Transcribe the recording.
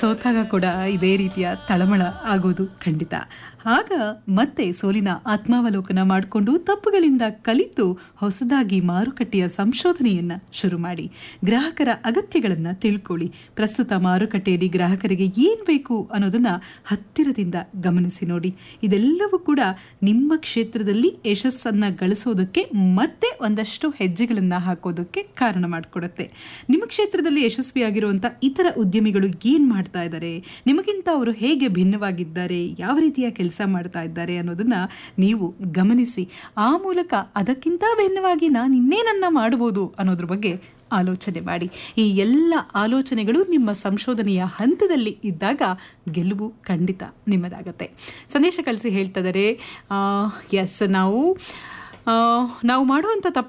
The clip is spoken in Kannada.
ಸೋತಾಗ ಕೂಡ ಇದೇ ರೀತಿಯ ತಳಮಳ ಆಗೋದು ಖಂಡಿತ ಆಗ ಮತ್ತೆ ಸೋಲಿನ ಆತ್ಮಾವಲೋಕನ ಮಾಡಿಕೊಂಡು ತಪ್ಪುಗಳಿಂದ ಕಲಿತು ಹೊಸದಾಗಿ ಮಾರುಕಟ್ಟೆಯ ಸಂಶೋಧನೆಯನ್ನ ಶುರು ಮಾಡಿ ಗ್ರಾಹಕರ ಅಗತ್ಯಗಳನ್ನ ತಿಳ್ಕೊಳ್ಳಿ ಪ್ರಸ್ತುತ ಮಾರುಕಟ್ಟೆಯಲ್ಲಿ ಗ್ರಾಹಕರಿಗೆ ಏನ್ ಬೇಕು ಅನ್ನೋದನ್ನ ಹತ್ತಿರದಿಂದ ಗಮನಿಸಿ ನೋಡಿ ಇದೆಲ್ಲವೂ ಕೂಡ ನಿಮ್ಮ ಕ್ಷೇತ್ರದಲ್ಲಿ ಯಶಸ್ಸನ್ನ ಗಳಿಸೋದಕ್ಕೆ ಮತ್ತೆ ಒಂದಷ್ಟು ಹೆಜ್ಜೆಗಳನ್ನ ಹಾಕೋದಕ್ಕೆ ಕಾರಣ ಮಾಡಿಕೊಡುತ್ತೆ ನಿಮ್ಮ ಕ್ಷೇತ್ರದಲ್ಲಿ ಯಶಸ್ವಿಯಾಗಿರುವಂಥ ಇತರ ಉದ್ಯಮಿಗಳು ಏನ್ ಮಾಡ್ತಾ ಇದ್ದಾರೆ ನಿಮಗಿಂತ ಅವರು ಹೇಗೆ ಭಿನ್ನವಾಗಿದ್ದಾರೆ ಯಾವ ರೀತಿಯ ಕೆಲಸ ಮಾಡ್ತಾ ಇದ್ದಾರೆ ಅನ್ನೋದನ್ನ ನೀವು ಗಮನಿಸಿ ಆ ಮೂಲಕ ಅದಕ್ಕಿಂತ ಭಿನ್ನವಾಗಿ ನಾನು ಇನ್ನೇನನ್ನ ಮಾಡಬಹುದು ಅನ್ನೋದ್ರ ಬಗ್ಗೆ ಆಲೋಚನೆ ಮಾಡಿ ಈ ಎಲ್ಲ ಆಲೋಚನೆಗಳು ನಿಮ್ಮ ಸಂಶೋಧನೆಯ ಹಂತದಲ್ಲಿ ಇದ್ದಾಗ ಗೆಲುವು ಖಂಡಿತ ನಿಮ್ಮದಾಗತ್ತೆ ಸಂದೇಶ ಕಳಿಸಿ ಹೇಳ್ತಾ ಇದ್ದಾರೆ ಎಸ್ ನಾವು ಆ, ನಾವು ಮಾಡುವಂಥ ತಪ್ಪು